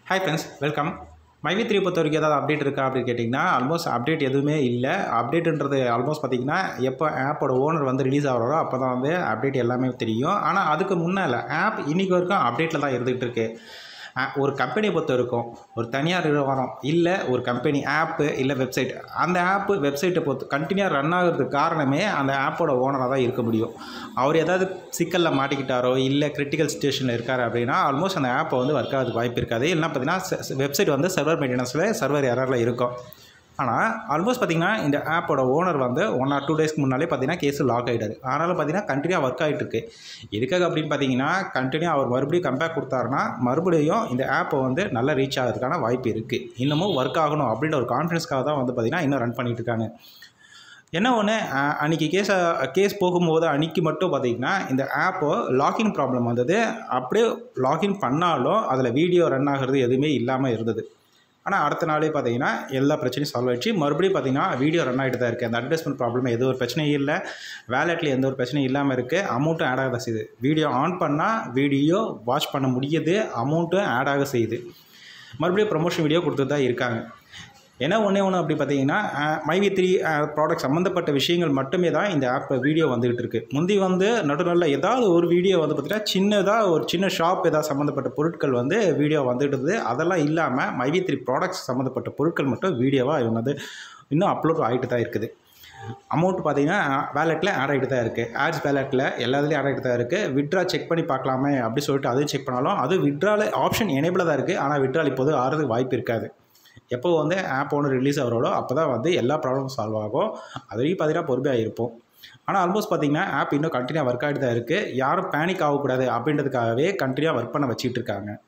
hi friends welcome MyV three பொறுத்த வரைக்கும் ஏதாவது அப்டேட் இருக்கா அப்படின்னு கேட்டிங்கன்னா ஆல்மோஸ்ட் அப்டேட் எதுவுமே இல்லை அப்டேட்டுன்றது ஆல்மோஸ்ட் பார்த்தீங்கன்னா எப்போ ஆப்போட ஓனர் வந்து ரிலீஸ் ஆகிறாரோ அப்போ தான் வந்து அப்டேட் எல்லாமே தெரியும் ஆனால் அதுக்கு முன்னால் ஆப் இன்றைக்கி வரைக்கும் அப்டேட்டில் தான் இருந்துகிட்டு இருக்கு ஆ- ஒரு கம்பெனியை பொறுத்த வரைக்கும் ஒரு தனியார் நிறுவனம் இல்லை ஒரு கம்பெனி ஆப்பு இல்லை வெப்சைட் அந்த ஆப்பு வெப்சைட்டை பொறுத்து கண்டினியூவாக ரன் ஆகுறதுக்கு காரணமே அந்த ஆப்போட ஓனராக தான் இருக்க முடியும் அவர் ஏதாவது சிக்கலில் மாட்டிக்கிட்டாரோ இல்லை கிரிட்டிக்கல் சுச்சுவேஷனில் இருக்காரு அப்படின்னா ஆல்மோஸ்ட் அந்த ஆப்பை வந்து ஒர்க் ஆகிறதுக்கு வாய்ப்பு இருக்காது இல்லைன்னா பார்த்தீங்கன்னா வெப்சைட் வந்து சர்வர் மெயின்டெனன்ஸில் சர்வர் எரரில் இருக்கும் ஆனால் ஆல்மோஸ்ட் பார்த்தீங்கன்னா இந்த ஆப்போட ஓனர் வந்து ஒன் ஆர் டூ டேஸ்க்கு முன்னாலே பார்த்தீங்கன்னா கேஸ் லாக் ஆகிட்டாரு ஆனாலும் பார்த்தீங்கன்னா கண்டினியூ ஒர்க் ஆகிட்டு இருக்கு எதுக்காக அப்படின்னு பார்த்தீங்கன்னா கண்டினியூ அவர் மறுபடியும் கம்பேக் கொடுத்தாருன்னா மறுபடியும் இந்த ஆப்பை வந்து நல்லா ரீச் ஆகிறதுக்கான வாய்ப்பு இருக்குது இன்னமும் ஒர்க் ஆகணும் அப்படின்ற ஒரு கான்ஃபிடன்ஸ்க்காக தான் வந்து பார்த்தீங்கன்னா இன்னும் ரன் பண்ணிட்டு இருக்காங்க என்ன ஒன்று அன்றைக்கி கேஸை கேஸ் போகும்போது அன்றைக்கி மட்டும் பார்த்தீங்கன்னா இந்த ஆப்போ லாகின் ப்ராப்ளம் வந்தது அப்படியே லாகின் பண்ணாலும் அதில் வீடியோ ரன் ஆகிறது எதுவுமே இல்லாமல் இருந்தது ஆனால் அடுத்த நாளே பார்த்தீங்கன்னா எல்லா பிரச்சனையும் சால்வ் ஆயிடுச்சு மறுபடியும் பார்த்தீங்கன்னா வீடியோ ரன் ஆகிட்டு தான் இருக்குது அந்த அட்வர்டைஸ்மெண்ட் ப்ராப்ளம் எந்த ஒரு பிரச்சனையும் இல்லை வேலெட்டில் எந்த ஒரு பிரச்சனையும் இல்லாமல் இருக்குது அமௌண்ட்டும் ஆட் ஆக தான் செய்யுது வீடியோ ஆன் பண்ணால் வீடியோ வாட்ச் பண்ண முடியுது அமௌண்ட்டும் ஆட் ஆக செய்யுது மறுபடியும் ப்ரொமோஷன் வீடியோ கொடுத்துட்டு தான் இருக்காங்க என்ன ஒன்றே ஒன்று அப்படி பார்த்தீங்கன்னா மைவி த்ரீ ப்ராடக்ட் சம்மந்தப்பட்ட விஷயங்கள் மட்டுமே தான் இந்த ஆப் வீடியோ வந்துகிட்டு இருக்கு முந்தி வந்து நடுநல்ல ஏதாவது ஒரு வீடியோ வந்து பார்த்தீங்கன்னா சின்னதாக ஒரு சின்ன ஷாப் ஏதாவது சம்மந்தப்பட்ட பொருட்கள் வந்து வீடியோ வந்துட்டு இருந்தது அதெல்லாம் இல்லாமல் மைவி த்ரீ ப்ராடக்ட்ஸ் சம்மந்தப்பட்ட பொருட்கள் மட்டும் வீடியோவாக இவங்க வந்து இன்னும் அப்லோட் ஆகிட்டு தான் இருக்குது அமௌண்ட் பார்த்தீங்கன்னா வேலெட்டில் ஆட் ஆகிட்டு தான் இருக்குது ஆட்ஸ் வேலெட்டில் எல்லாத்துலேயும் ஆட் ஆகிட்டு தான் இருக்குது விட்ரா செக் பண்ணி பார்க்கலாமே அப்படி சொல்லிட்டு அதையும் செக் பண்ணாலும் அது விட்ரால ஆப்ஷன் எனேபிளாக தான் இருக்குது ஆனால் விட்ரால் இப்போது ஆறதுக்கு வாய்ப்பு இருக்காது எப்போ வந்து ஆப் ஒன்று ரிலீஸ் ஆகிறோடோ அப்போ தான் வந்து எல்லா ப்ராப்ளமும் சால்வ் ஆகும் அது வரைக்கும் பார்த்தீங்கன்னா பொறுமையாக இருப்போம் ஆனால் ஆல்மோஸ்ட் பார்த்தீங்கன்னா ஆப் இன்னும் கண்டினியூ ஒர்க் ஆகிட்டு தான் இருக்குது யாரும் பேனிக் ஆகக்கூடாது அப்படின்றதுக்காகவே கண்டினியூ ஒர்க் பண்ண வச்சுட்டு இருக்காங்க